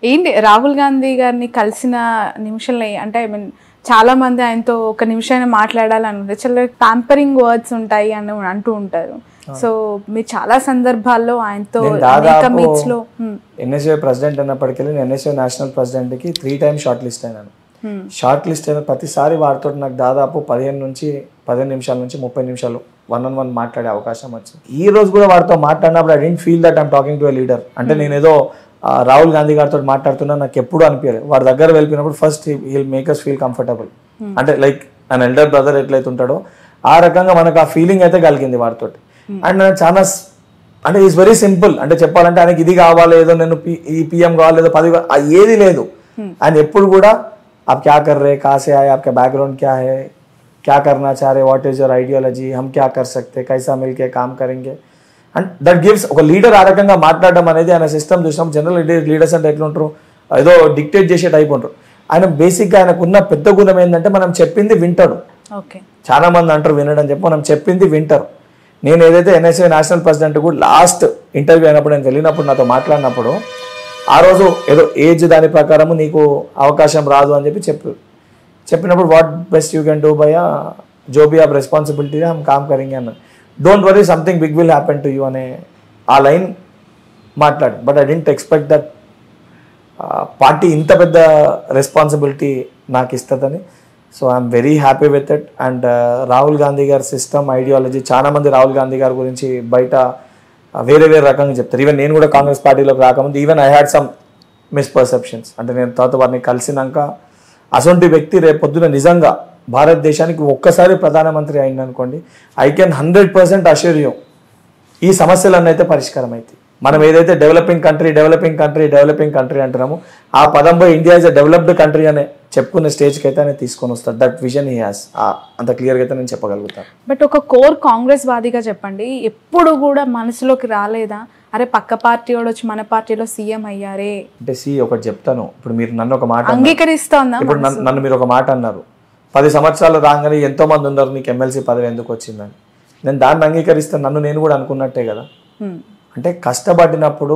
ఏంటి రాహుల్ గాంధీ గారిని కలిసిన నిమిషంలో ఏ- అంటే ఐ మీన్ చాలా మంది ఆయనతో ఒక నిమిషాన్ని మాట్లాడాలనుకుంటే చాలా ప్యాంపరింగ్ వర్డ్స్ ఉంటాయి అని అంటూ ఉంటారు సో మీరు చాలా సందర్భాల్లో ఆయనతో నేను అనేక దాదాపు మీట్స్ లో హ్మ్, ఎన్ఎస్ఏ ప్రెసిడెంట్ అన్నప్పటికీ నేను ఎన్ఎస్ఏ నేషనల్ ప్రెసిడెంట్కి త్రీ టైమ్స్ షార్ట్ లిస్ట్ అయినాను హ్మ్, షార్ట్ లిస్ట్ అయిన ప్రతిసారి వారితో నాకు దాదాపు పదిహేను నుంచి పదిహేను నిమిషాల నుంచి ముప్పై నిమిషాలు వన్ ఆన్ వన్ మాట్లాడే అవకాశం వచ్చింది ఈ రోజు కూడా వారితో మాట్లాడినప్పుడు I didn't feel that I'm talking to a leader అంటే నేను ఏదో ఆ, రాహుల్ గాంధీ గారితో మాట్లాడుతున్నా నాకు ఎప్పుడు అనిపించలేదు వాడి దగ్గర వెళ్ళినప్పుడు first he'll make us feel comfortable అంటే లైక్ అన్ ఎల్డర్ బ్రదర్ ఎట్లయితే ఉంటాడో ఆ రకంగా మనకు ఆ ఫీలింగ్ అయితే కలిగింది వారితో అండ్ నాకు చాలా స్- అంటే ఈజ్ వెరీ సింపుల్ అంటే చెప్పాలంటే ఆయనకి ఇది కావాలి ఏదో నేను పి- ఈ పిఎం కావాలి ఏదో పది కా- ఆ ఏది లేదు ఆయన ఎప్పుడు కూడా आप क्या कर रहे कहाँ से आए आपका बैकग्राउंड क्या है क्या करना चाह रहे व्हाट इज योर ఐడియాలజీ हम क्या कर सकते कैसा मिल के काम करेंगे అండ్ దట్ గివ్స్ ఒక లీడర్ ఆ రకంగా మాట్లాడడం అనేది ఆయన సిస్టమ్ చూసాం జనరల్ లీడర్స్ అంటే ఎట్లుంటారు ఏదో డిక్టేట్ చేసే టైప్ ఉంటారు ఆయన బేసిక్గా ఆయనకు ఉన్న పెద్ద గుణం ఏంటంటే మనం చెప్పింది వింటాడు ఓకే చాలా మంది అంటారు వినడం చెప్పి మనం చెప్పింది వింటారు నేను ఏదైతే ఎన్ఎస్ఏ నేషనల్ ప్రెసిడెంట్ కూడా లాస్ట్ ఇంటర్వ్యూ అయినప్పుడు నేను వెళ్ళినప్పుడు నాతో మాట్లాడినప్పుడు ఆ రోజు ఏదో ఏజ్ దాని ప్రకారము నీకు అవకాశం రాదు అని చెప్పి చెప్పు చెప్పినప్పుడు what best you can do by జో బీ ఆఫ్ రెస్పాన్సిబిలిటీ హమ్ కామ్ కరింగ్ అన్న don't worry something big will happen to you అనే ఆ లైన్ మాట్లాడు but I didn't expect that party ఇంత పెద్ద రెస్పాన్సిబిలిటీ నాకు ఇస్తుందని so I'm very happy with it and Rahul Gandhi గారి సిస్టమ్ ఐడియాలజీ చాలా మంది రాహుల్ గాంధీ గారి గురించి బయట uh, వేరే వేరే రకంగా చెప్తారు ఈవెన్ నేను కూడా కాంగ్రెస్ పార్టీలోకి రాకముందు even I had some misperceptions అంటే నేను తర్వాత వారిని కలిసినాక అసొంటి వ్యక్తి రేపు పొద్దున నిజంగా భారతదేశానికి ఒక్కసారి ప్రధానమంత్రి అయిందనుకోండి I can hundred percent assure ఈ సమస్యలన్నీ అయితే పరిష్కారం అవుతాయి మనం ఏదైతే developing country developing country developing country అంటున్నామో ఆ పదం పోయి India is a developed country అనే చెప్పుకునే స్టేజ్కి అయితే ఆయన తీసుకొని వస్తాడు దట్ విజన్ హీ హాస్ అంత క్లియర్గా అయితే నేను చెప్పగలుగుతాను బట్ ఒక కోర్ కాంగ్రెస్ వాదిగా చెప్పండి ఎప్పుడు కూడా మనసులోకి రాలేదా అరే పక్క పార్టీ వాడు వచ్చి మన పార్టీలో సీఎం అయ్యారే అంటే సి ఒకటి చెప్తాను ఇప్పుడు మీరు నన్ను ఒక మాట అన్నారు. అంగీకరిస్తోందా ఇప్పుడు నన్ను నన్ను మీరు ఒక మాట అన్నారు పది సంవత్సరాలు రాగానే ఎంతో మంది ఉన్నారు నీకు ఎమ్మెల్సీ పదవి ఎందుకు వచ్చిందని నేను దాన్ని అంగీకరిస్తాను నన్ను నేను కూడా అనుకున్నట్టే కదా హ్మ్, అంటే కష్టపడినప్పుడు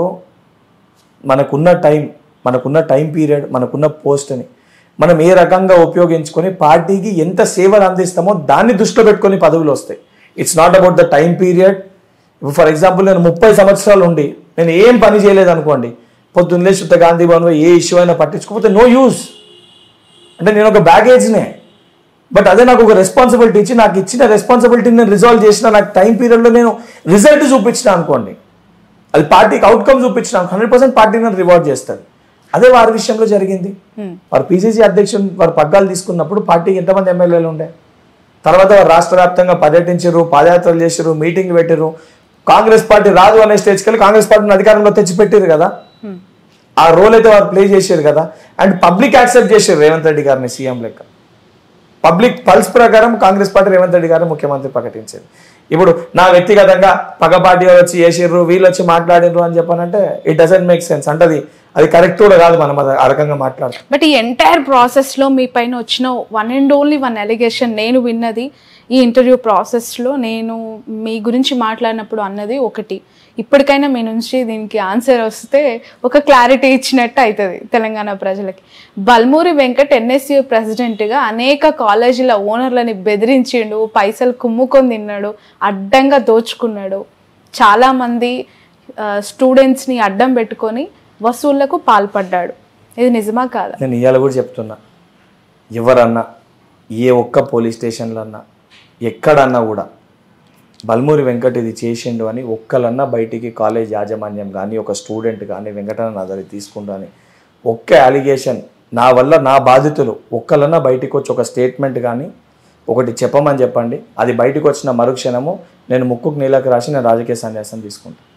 మనకున్న టైం మనకున్న టైం పీరియడ్ మనకున్న పోస్ట్ని మనం ఏ రకంగా ఉపయోగించుకొని పార్టీకి ఎంత సేవలు అందిస్తామో దాన్ని దృష్టిలో పెట్టుకొని పదవులు వస్తాయి it's not about the time period ఇప్పుడు ఫర్ ఎగ్జాంపుల్ నేను ముప్పై సంవత్సరాలు ఉండి నేను ఏం పని చేయలేదు అనుకోండి పొద్దున్నే శుద్ధ గాంధీ భవన్ ఏ ఇష్యూ అయినా పట్టించుకోకపోతే నో యూస్ అంటే నేను ఒక బ్యాగేజ్నే బట్ అదే నాకు ఒక రెస్పాన్సిబిలిటీ ఇచ్చి నాకు ఇచ్చిన రెస్పాన్సిబిలిటీని నేను రిజాల్వ్ చేసిన నాకు టైం పీరియడ్లో నేను రిజల్ట్ చూపించిన అనుకోండి అది పార్టీకి అవుట్కమ్ చూపించిన హండ్రెడ్ పర్సెంట్ పార్టీ నన్ను రివార్డ్ చేస్తుంది అదే వారి విషయంలో జరిగింది హ్మ్. వారు పీసీసీ అధ్యక్షుడు వారు పగ్గాలు తీసుకున్నప్పుడు పార్టీకి ఎంతమంది ఎమ్మెల్యేలు ఉండే తర్వాత వారు రాష్ట్ర వ్యాప్తంగా పర్యటించారు పాదయాత్రలు చేశారు మీటింగ్ పెట్టారు కాంగ్రెస్ పార్టీ రాదు అనే స్టేజ్కి వెళ్ళి కాంగ్రెస్ పార్టీని అధికారంలో తెచ్చిపెట్టారు కదా హ్మ్. ఆ రోల్ అయితే వారు ప్లే చేశారు కదా అండ్ పబ్లిక్ యాక్సెప్ట్ చేశారు రేవంత్ రెడ్డి గారిని సీఎం లెక్క పబ్లిక్ పల్స్ ప్రకారం కాంగ్రెస్ పార్టీ రేవంత్ రెడ్డి గారు ముఖ్యమంత్రి ప్రకటించారు ఇప్పుడు నా వ్యక్తిగతంగా పక్క పార్టీ వాళ్ళు వచ్చి చేసిర్రు వీళ్ళు వచ్చి మాట్లాడిర్రు అని చెప్పానంటే ఇట్ డజంట్ మేక్ సెన్స్ అంటే అది అది కరెక్ట్ కూడా కాదు మనం అది ఆ రకంగా మాట్లాడతాం బట్ ఈ ఎంటైర్ ప్రాసెస్లో మీ పైన వచ్చిన one and only one allegation నేను విన్నది ఈ ఇంటర్వ్యూ ప్రాసెస్లో నేను మీ గురించి మాట్లాడినప్పుడు అన్నది ఒకటి ఇప్పటికైనా మీ నుంచి దీనికి ఆన్సర్ వస్తే ఒక క్లారిటీ ఇచ్చినట్టు అవుతుంది తెలంగాణ ప్రజలకి బల్మూరి వెంకట్ ఎన్ఎస్యు ప్రెసిడెంట్గా అనేక కాలేజీల ఓనర్లని బెదిరించిండు పైసలు కుమ్ముకొని తిన్నాడు అడ్డంగా దోచుకున్నాడు చాలామంది స్టూడెంట్స్ని అడ్డం పెట్టుకొని వసూళ్లకు పాల్పడ్డాడు ఇది నిజమా కాదా నేను ఇవాళ కూడా చెప్తున్నా ఎవరన్నా ఏ ఒక్క పోలీస్ స్టేషన్లో అన్నా ఎక్కడన్నా కూడా బల్మూరి వెంకట్ ఇది చేసిండు అని ఒక్కలన్నా బయటికి కాలేజ్ యాజమాన్యం కానీ ఒక స్టూడెంట్ కానీ వెంకటన్న అదరి తీసుకుంటూ అని ఒక్క అలిగేషన్ నా వల్ల నా బాధితులు ఒక్కలన్నా బయటికి వచ్చి ఒక స్టేట్మెంట్ కానీ ఒకటి చెప్పమని చెప్పండి అది బయటకు వచ్చిన మరుక్షణము నేను ముక్కుకు నీళ్ళకి రాసి నేను రాజకీయ సన్యాసం తీసుకుంటాను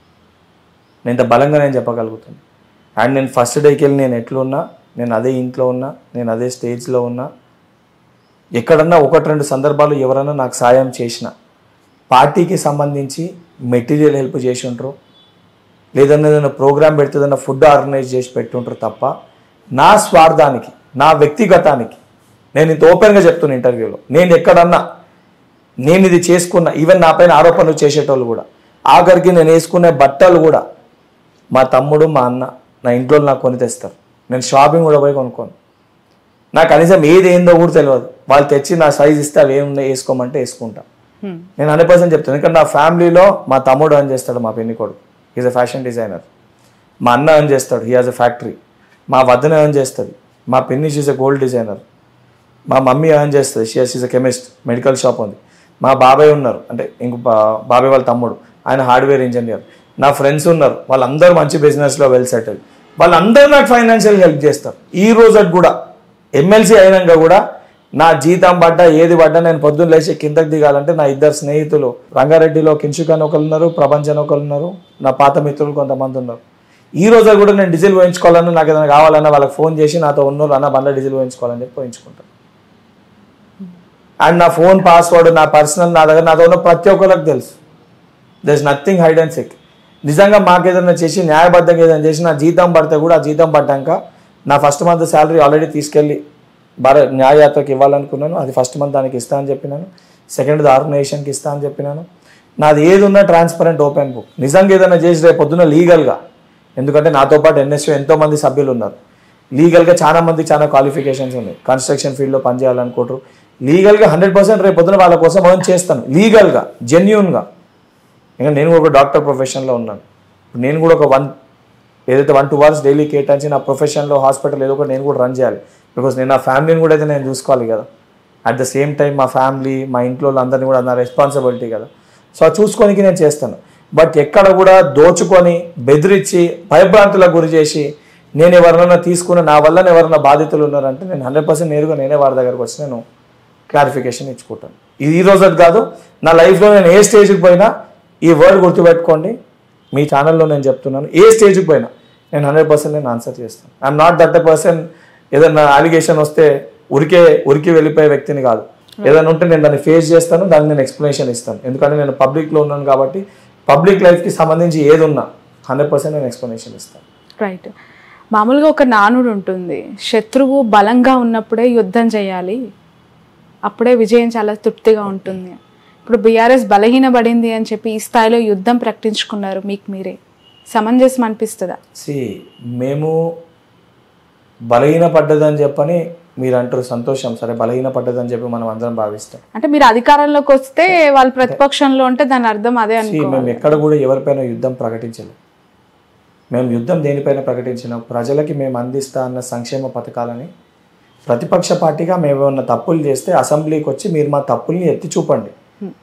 నేను ఇంత బలంగా నేను చెప్పగలుగుతాను అండ్ నేను ఫస్ట్ డేకి వెళ్ళి నేను ఎట్లున్నా నేను అదే ఇంట్లో ఉన్నా నేను అదే స్టేజ్లో ఉన్నా ఎక్కడన్నా ఒకటి రెండు సందర్భాలు ఎవరైనా నాకు సాయం చేసిన పార్టీకి సంబంధించి మెటీరియల్ హెల్ప్ చేసి ఉంటారు లేదన్నా ఏదైనా ప్రోగ్రామ్ పెడుతుందన్న ఫుడ్ ఆర్గనైజ్ చేసి పెట్టుంటారు తప్ప నా స్వార్థానికి నా వ్యక్తిగతానికి నేను ఇంత ఓపెన్గా చెప్తున్నా ఇంటర్వ్యూలో నేను ఎక్కడన్నా నేను ఇది చేసుకున్న ఈవెన్ నా పైన ఆరోపణలు చేసేటోళ్ళు కూడా ఆఖరికి నేను వేసుకునే బట్టలు కూడా మా తమ్ముడు మా అన్న నా ఇంట్లో నాకు కొని తెస్తారు నేను షాపింగ్ కూడా పోయి కొనుక్కోను నాకు కనీసం ఏది ఏందో కూడా తెలియదు వాళ్ళు తెచ్చి నా సైజ్ ఇస్తే అవి ఏమున్నాయి వేసుకోమంటే వేసుకుంటా హ్మ్. నేను హండ్రెడ్ పర్సెంట్ చెప్తాను ఎందుకంటే నా ఫ్యామిలీలో మా తమ్ముడు అని చేస్తాడు మా పెళ్లి కొడుకు ఈజ్ అ ఫ్యాషన్ డిజైనర్ మా అన్న అని చేస్తాడు హీ హాజ్ అ ఫ్యాక్టరీ మా వద్దన అని చేస్తుంది మా పిన్ని షీజ్ అ గోల్డ్ డిజైనర్ మా మమ్మీ ఏం చేస్తుంది she is is a chemist medical shop ఉంది మా బాబాయ్ ఉన్నారు అంటే ఇంకో బా- బాబాయ్ వాళ్ళ తమ్ముడు ఆయన హార్డ్వేర్ ఇంజనీర్ నా ఫ్రెండ్స్ ఉన్నారు వాళ్ళందరూ మంచి బిజినెస్లో వెల్ సెటిల్ వాళ్ళందరూ నాకు ఫైనాన్షియల్ హెల్ప్ చేస్తారు ఈ రోజు కూడా ఎమ్మెల్సీ అయినాక కూడా నా జీతం పడ్డా ఏది పడ్డా నేను పొద్దున్న లేచి కిందకి దిగాలంటే నా ఇద్దరు స్నేహితులు రంగారెడ్డిలో కించుక్ అని ఒకరు ఉన్నారు ప్రపంచ్ అని ఒకరు ఉన్నారు నా పాత మిత్రులు కొంతమంది ఉన్నారు ఈ రోజు కూడా నేను డీజిల్ పోయించుకోవాలన్నా నాకు ఏదైనా కావాలన్నా వాళ్ళకి ఫోన్ చేసి నాతో ఉన్నోళ్ళు అన్న బండ్ల డీజిల్ పోయించుకోవాలని చెప్పి పోయించుకుంటాను అండ్ నా ఫోన్ పాస్వర్డ్ నా పర్సనల్ నా దగ్గర నాతో ఉన్న ప్రతి ఒక్కరికి తెలుసు there is nothing hide and సిక్ నిజంగా మాకు ఏదైనా చేసి న్యాయబద్ధంగా ఏదైనా చేసి నా జీతం పడితే కూడా ఆ జీతం పడ్డాక నా ఫస్ట్ మంత్ శాలరీ ఆల్రెడీ తీసుకెళ్ళి భారత న్యాయయాత్రకు ఇవ్వాలనుకున్నాను అది ఫస్ట్ మంత్ దానికి ఇస్తా అని చెప్పినాను సెకండ్ ఆర్గనైజేషన్కి ఇస్తా అని చెప్పినాను నాది ఏది ఉన్నా ట్రాన్స్పరెంట్ ఓపెన్ బుక్ నిజంగా ఏదైనా చేసి రేపు పొద్దున్న లీగల్గా ఎందుకంటే నాతో పాటు ఎన్ఎస్యూ ఎంతో మంది సభ్యులు ఉన్నారు లీగల్గా చాలా మంది చాలా క్వాలిఫికేషన్స్ ఉన్నాయి కన్స్ట్రక్షన్ ఫీల్డ్లో పనిచేయాలనుకుంటారు లీగల్గా హండ్రెడ్ పర్సెంట్ రేపు పొద్దున వాళ్ళ కోసం మనం చేస్తాను లీగల్గా జెన్యున్గా ఇంకా నేను కూడా ఒక డాక్టర్ ప్రొఫెషన్లో ఉన్నాను ఇప్పుడు నేను కూడా ఒక వన్ ఏదైతే వన్ టూ అవర్స్ డైలీ కేటాయించి నా ప్రొఫెషన్లో హాస్పిటల్ ఏదో ఒకటి నేను కూడా రన్ చేయాలి బికాస్ నేను నా ఫ్యామిలీని కూడా అయితే నేను చూసుకోవాలి కదా అట్ ద సేమ్ టైం మా ఫ్యామిలీ మా ఇంట్లో అందరినీ కూడా నా రెస్పాన్సిబిలిటీ కదా సో అది చూసుకోనికి నేను చేస్తాను బట్ ఎక్కడ కూడా దోచుకొని బెదిరించి భయభ్రాంతులకు గురి చేసి నేను ఎవరినైనా తీసుకుని నా వల్ల ఎవరైనా బాధితులు ఉన్నారంటే నేను హండ్రెడ్ పర్సెంట్ నేరుగా నేనే వారి దగ్గరకు వచ్చి నేను క్లారిఫికేషన్ ఇచ్చుకుంటాను ఇది ఈ రోజు అది కాదు నా లైఫ్లో నేను ఏ స్టేజ్కి పోయినా ఈ వర్డ్ గుర్తుపెట్టుకోండి మీ ఛానల్లో నేను చెప్తున్నాను ఏ స్టేజ్కి పోయినా నేను హండ్రెడ్ పర్సెంట్ నేను ఆన్సర్ చేస్తాను I'm not that the person ఏదైనా అలిగేషన్ వస్తే ఉరికే ఉరికి వెళ్ళిపోయే వ్యక్తిని కాదు ఏదైనా ఉంటే నేను దాన్ని ఫేస్ చేస్తాను దాన్ని నేను ఎక్స్ప్లెనేషన్ ఇస్తాను ఎందుకంటే నేను పబ్లిక్లో ఉన్నాను కాబట్టి పబ్లిక్ లైఫ్కి సంబంధించి ఏది ఉన్నా హండ్రెడ్ పర్సెంట్ నేను ఎక్స్ప్లెనేషన్ ఇస్తాను రైట్ మామూలుగా ఒక నానుడు ఉంటుంది శత్రువు బలంగా ఉన్నప్పుడే యుద్ధం చేయాలి అప్పుడే విజయం చాలా తృప్తిగా ఉంటుంది ఇప్పుడు బీఆర్ఎస్ బలహీనపడింది అని చెప్పి ఈ స్థాయిలో యుద్ధం ప్రకటించుకున్నారు మీకు మీరే సమంజసం అనిపిస్తుందా సి మేము బలహీన పడ్డదని చెప్పని మీరు అంటారు సంతోషం సరే బలహీన పడ్డదని చెప్పి మనం అందరం భావిస్తాం అంటే మీరు అధికారంలోకి వస్తే వాళ్ళు ప్రతిపక్షంలో ఉంటే దాని అర్థం అదే సి అనుకో మేము ఎక్కడ కూడా ఎవరిపైన యుద్ధం ప్రకటించలేదు మేము యుద్ధం దేనిపైన ప్రకటించిన ప్రజలకి మేము అందిస్తా అన్న సంక్షేమ పథకాలని ప్రతిపక్ష పార్టీగా మేము ఏమన్నా తప్పులు చేస్తే అసెంబ్లీకి వచ్చి మీరు మా తప్పుల్ని ఎత్తి చూపండి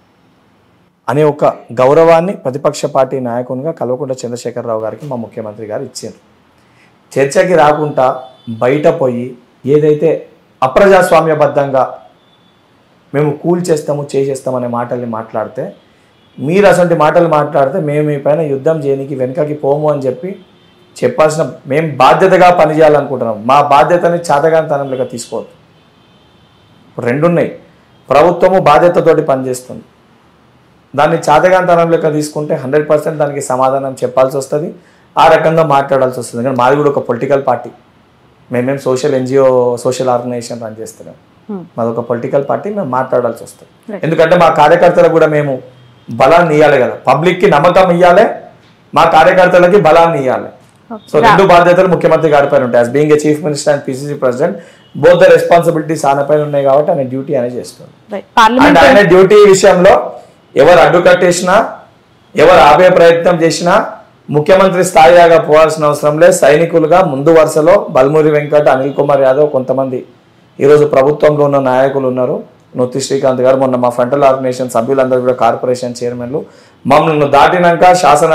అనే ఒక గౌరవాన్ని ప్రతిపక్ష పార్టీ నాయకునిగా కల్వకుంట్ల చంద్రశేఖరరావు గారికి మా ముఖ్యమంత్రి గారు ఇచ్చారు చర్చకి రాకుండా బయట పోయి ఏదైతే అప్రజాస్వామ్యబద్ధంగా మేము కూల్ చేస్తాము చేసేస్తాం అనే మాటల్ని మాట్లాడితే మీరు అసలు మాటలు మాట్లాడితే మేము మీ పైన యుద్ధం చేయనికి వెనకకి పోము అని చెప్పి చెప్పాల్సిన మేము బాధ్యతగా పనిచేయాలనుకుంటున్నాం మా బాధ్యతని చాతగానితనం లెక్క తీసుకోవద్దు రెండు ఉన్నాయి ప్రభుత్వము బాధ్యతతోటి పనిచేస్తుంది దాన్ని చాతగానితనం లెక్క తీసుకుంటే హండ్రెడ్ పర్సెంట్ దానికి సమాధానం చెప్పాల్సి వస్తుంది ఆ రకంగా మాట్లాడాల్సి వస్తుంది కానీ మాది కూడా ఒక పొలిటికల్ పార్టీ మేమేం social NGO social organisation run చేస్తున్నాం Hmm. మాది ఒక పొలిటికల్ పార్టీ మేము మాట్లాడాల్సి వస్తుంది Right. ఎందుకంటే మా కార్యకర్తలకు కూడా మేము బలాన్ని ఇవ్వాలి కదా పబ్లిక్కి నమ్మకం ఇవ్వాలి మా కార్యకర్తలకి బలాన్ని ఇవ్వాలి సో రెండు బాధ్యతలు ముఖ్యమంత్రి గారి పైన ఉంటాయి being a chief minister and PCC president both the responsibilities ఆయన పైన ఉన్నాయి కాబట్టి ఆయన డ్యూటీ అనేది చేస్తుంది రైట్ పార్లమెంట్ అండ్ ఆయన డ్యూటీ విషయంలో ఎవరు అడ్డు కట్టేసినా ఎవరు ఆపే ప్రయత్నం చేసినా ముఖ్యమంత్రి స్థాయి దాకా పోవాల్సిన అవసరం లేదు సైనికులుగా ముందు వరుసలో బల్మూరి వెంకట్ అనిల్ కుమార్ యాదవ్ కొంతమంది ఈరోజు ప్రభుత్వంలో ఉన్న నాయకులు ఉన్నారు నొత్తి శ్రీకాంత్ గారు మొన్న మా ఫ్రంటల్ ఆర్గనైజేషన్ సభ్యులందరూ కూడా కార్పొరేషన్ చైర్మన్లు మమ్మల్ని దాటినాక శాసన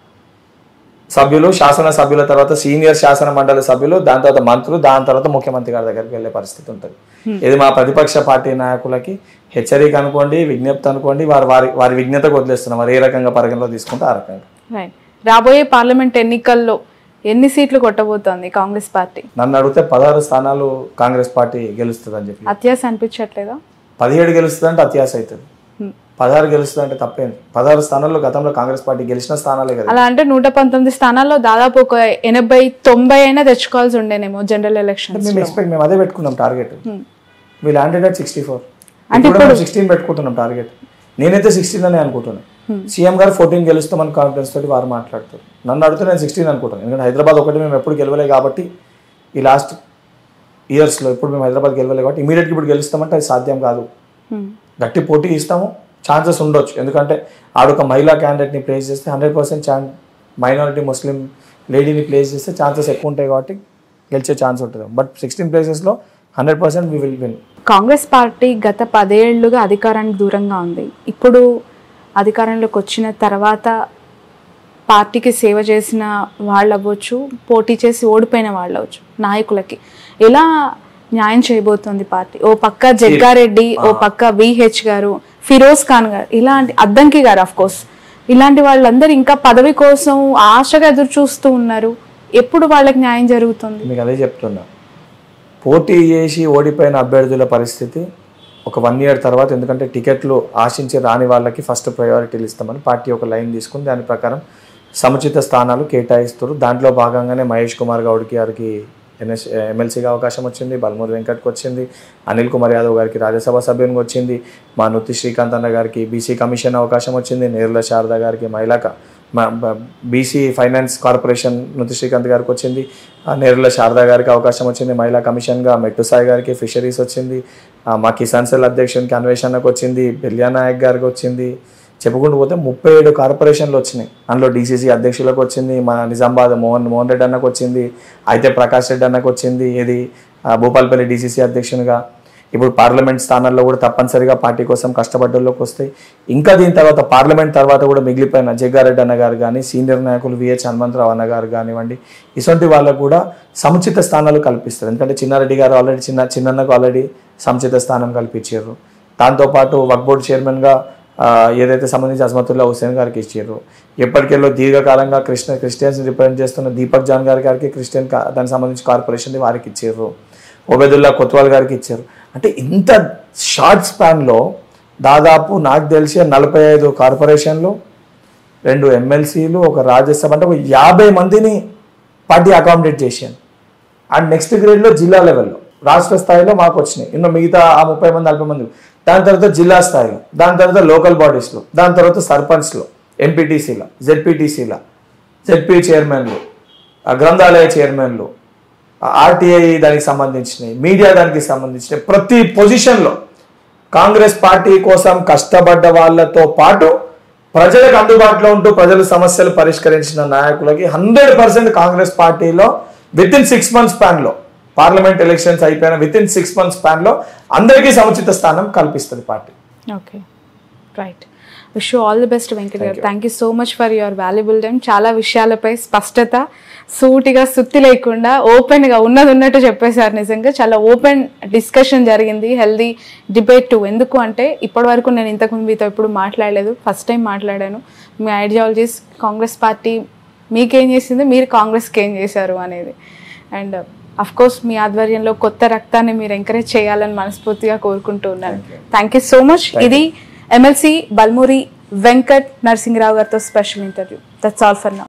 సభ్యులు శాసన సభ్యుల తర్వాత సీనియర్ శాసన మండలి సభ్యులు దాని తర్వాత మంత్రులు దాని తర్వాత ముఖ్యమంత్రి గారి దగ్గరికి వెళ్ళే పరిస్థితి ఉంటుంది ఇది మా ప్రతిపక్ష పార్టీ నాయకులకి హెచ్చరిక అనుకోండి విజ్ఞప్తి అనుకోండి వారి వారి వారి విజ్ఞతకు వదిలేస్తున్నాం వారు ఏ రకంగా పరిగణలో తీసుకుంటే ఆ రకంగా రైట్ రాబోయే పార్లమెంట్ ఎన్నికల్లో ఎన్ని సీట్లు కొట్టబోతోంది కాంగ్రెస్ పార్టీ నన్ను అడిగితే పదహారు స్థానాలు కాంగ్రెస్ పార్టీ గెలుస్తుంది అని చెప్పి అత్యాస అనిపించట్లేదా పదిహేడు గెలుస్తుంది అంటే అత్యాస అవుతుంది Hmm. పదహారు గెలుస్తుంది అంటే తప్పేంది పదహారు స్థానాల్లో గతంలో కాంగ్రెస్ పార్టీ గెలిచిన స్థానాలే కదా అలా అంటే నూట పంతొమ్మిది స్థానాల్లో దాదాపు ఒక ఎనభై తొంభై అయినా తెచ్చుకోవాల్సి ఉండేనేమో జనరల్ ఎలక్షన్స్ మేము ఎక్స్పెక్ట్ మేము అదే పెట్టుకున్నాం టార్గెట్ మీ ల్యాండెడ్ అట్ సిక్స్టీ ఫోర్ అంటే ఇప్పుడు మేము సిక్స్టీన్ పెట్టుకుంటున్నాం టార్గెట్ నేనైతే సిక్స్టీన్ అనే అనుకుంటున్నాను సీఎం గారు ఫోర్టీన్ గెలుస్తామని కాన్ఫిడెన్స్ తోటి వారు మాట్లాడుతారు నన్ను అడిగితే నేను సిక్స్టీన్ అనుకుంటాను ఎందుకంటే హైదరాబాద్ ఒకటి మేము ఎప్పుడు గెలవలే కాబట్టి ఈ లాస్ట్ ఇయర్స్లో ఇప్పుడు మేము హైదరాబాద్ గెలవలే కాబట్టి ఇమీడియట్గా ఇప్పుడు గెలుస్తామంటే అది సాధ్యం కాదు Hmm. గట్టి పోటీ ఇస్తాము ఛాన్సెస్ ఉండొచ్చు ఎందుకంటే ఆడొక మహిళా క్యాండిడేట్ని ప్లేస్ చేస్తే hundred percent chance minority Muslim లేడీని ప్లేస్ చేస్తే ఛాన్సెస్ ఎక్కువ ఉంటాయి కాబట్టి గెలిచే ఛాన్స్ ఉంటుంది బట్ సిక్స్టీన్ ప్లేసెస్లో hundred percent we will win Congress party గత పదేళ్లుగా అధికారానికి దూరంగా ఉంది ఇప్పుడు అధికారంలోకి వచ్చిన తర్వాత పార్టీకి సేవ చేసిన వాళ్ళు అవ్వచ్చు పోటీ చేసి ఓడిపోయిన వాళ్ళు అవ్వచ్చు నాయకులకి ఎలా న్యాయం చేయబోతోంది పార్టీ ఓ పక్క జగ్గారెడ్డి ఓ పక్క విహెచ్ గారు ఫిరోజ్ ఖాన్ గారు ఇలాంటి అద్దంకి గారు అఫ్ కోర్స్ ఇలాంటి వాళ్ళందరూ ఇంకా పదవి కోసం ఆశగా ఎదురు చూస్తూ ఉన్నారు ఎప్పుడు వాళ్ళకి న్యాయం జరుగుతుంది మీకు అదే చెప్తున్నా పోటీ చేసి ఓడిపోయిన అభ్యర్థుల పరిస్థితి ఒక వన్ ఇయర్ తర్వాత ఎందుకంటే టికెట్లు ఆశించి రాని వాళ్ళకి ఫస్ట్ ప్రయారిటీలు ఇస్తామని పార్టీ ఒక లైన్ తీసుకుని దాని ప్రకారం సముచిత స్థానాలు కేటాయిస్తారు దాంట్లో భాగంగానే మహేష్ కుమార్ గౌడ్కి గారికి ఎన్ఎస్ ఎమ్మెల్సీగా అవకాశం వచ్చింది బల్మూరి వెంకట్కి వచ్చింది అనిల్ కుమార్ యాదవ్ గారికి రాజ్యసభ సభ్యునికి వచ్చింది మా నుత్తి శ్రీకాంత్ అన్న గారికి బీసీ కమిషన్ అవకాశం వచ్చింది నేర్ల శారద గారికి మహిళా క- మా- బ- బీసీ ఫైనాన్స్ కార్పొరేషన్ నుతి శ్రీకాంత్ గారికి వచ్చింది ఆ నేరుల శారదా గారికి అవకాశం వచ్చింది మహిళా కమిషన్గా మెట్టు సాయి గారికి ఫిషరీస్ వచ్చింది ఆ మా కిసాన్ సెల్ అధ్యక్షునికి అన్వేషణకు వచ్చింది బిర్యా నాయక్ గారికి వచ్చింది చెప్పుకుంటూ పోతే ముప్పై ఏడు కార్పొరేషన్లు వచ్చినాయి అందులో డీసీసీ అధ్యక్షులకు వచ్చింది మన నిజామాబాద్ మోహన్ మోహన్ రెడ్డి అన్నకు వచ్చింది అయితే ప్రకాష్ రెడ్డి అన్నకు వచ్చింది ఏది ఆ, భూపాలపల్లి డీసీసీ అధ్యక్షునిగా ఇప్పుడు పార్లమెంట్ స్థానాల్లో కూడా తప్పనిసరిగా పార్టీ కోసం కష్టపడ్డలోకి వస్తాయి ఇంకా దీని తర్వాత పార్లమెంట్ తర్వాత కూడా మిగిలిపోయిన జగ్గారెడ్డి అన్న గారు కానీ సీనియర్ నాయకులు విహెచ్ హనుమంతరావు అన్న గారు కానివ్వండి ఇటువంటి వాళ్ళకు కూడా సముచిత స్థానాలు కల్పిస్తారు ఎందుకంటే చిన్నారెడ్డి గారు ఆల్రెడీ చిన్న చిన్నన్నకు ఆల్రెడీ సముచిత స్థానం కల్పించారు దాంతోపాటు వక్ బోర్డ్ చైర్మన్గా ఆ, ఏదైతే సంబంధించి అజమతుల్లా హుసేన్ గారికి ఇచ్చారు ఎప్పటికెళ్ళో దీర్ఘకాలంగా కృష్ణ క్రిస్టియన్స్ రిప్రజెంట్ చేస్తున్న దీపక్ జాన్ గారి గారికి క్రిస్టియన్ కా- దానికి సంబంధించి కార్పొరేషన్ వారికి ఇచ్చారు ఒబేదుల్లా కొత్వాల్ గారికి ఇచ్చారు అంటే ఇంత షార్ట్ స్పాన్లో దాదాపు నాకు తెలిసి నలభై ఐదు కార్పొరేషన్లు రెండు ఎమ్మెల్సీలు ఒక రాజ్యసభ అంటే ఒక యాభై మందిని పార్టీ అకామిడేట్ చేశాను అండ్ నెక్స్ట్ గ్రేడ్లో జిల్లా లెవెల్లో రాష్ట్ర స్థాయిలో మాకు వచ్చినాయి ఇన్నో మిగతా ఆ ముప్పై మంది నలభై మంది దాని తర్వాత జిల్లా స్థాయిలో దాని తర్వాత లోకల్ బాడీస్లో దాని తర్వాత సర్పంచ్లో ఎంపీటీసీలో జెడ్పీటీసీలో జెడ్పీ చైర్మన్లు ఆ గ్రంథాలయ చైర్మన్లు ఆర్టీఐ దానికి సంబంధించినవి మీడియా దానికి సంబంధించినవి ప్రతి పొజిషన్లో కాంగ్రెస్ పార్టీ కోసం కష్టపడ్డ వాళ్ళతో పాటు ప్రజలకు అందుబాటులో ఉంటూ ప్రజల సమస్యలు పరిష్కరించిన నాయకులకి హండ్రెడ్ పర్సెంట్ కాంగ్రెస్ పార్టీలో విత్ ఇన్ సిక్స్ మంత్స్ స్పాన్లో పార్లమెంట్ ఎలక్షన్స్ అయిపోయిన విత్ ఇన్ సిక్స్ మంత్స్ స్పాన్లో అందరికీ సముచిత స్థానం కల్పిస్తుంది party okay right wish all the best Venkat గారు thank you so much for your valuable time చాలా విషయాలపై స్పష్టత సూటిగా సుత్తి లేకుండా ఓపెన్గా ఉన్నది ఉన్నట్టు చెప్పేశారు నిజంగా చాలా ఓపెన్ డిస్కషన్ జరిగింది హెల్దీ డిబేట్ టు ఎందుకు అంటే ఇప్పటివరకు నేను ఇంతకుముందు మీతో ఎప్పుడు మాట్లాడలేదు ఫస్ట్ టైం మాట్లాడాను మీ ఐడియాలజీస్ కాంగ్రెస్ పార్టీ మీకేం చేసింది మీరు కాంగ్రెస్కి ఏం చేశారు అనేది అండ్ అఫ్ కోర్స్ మీ ఆధ్వర్యంలో కొత్త రక్తాన్ని మీరు ఎంకరేజ్ చేయాలని మనస్ఫూర్తిగా కోరుకుంటూ ఉన్నాను థ్యాంక్ యూ సో మచ్ ఇది ఎమ్మెల్సీ బల్మూరి వెంకట్ నరసింహరావు గారితో special interview that's all for నా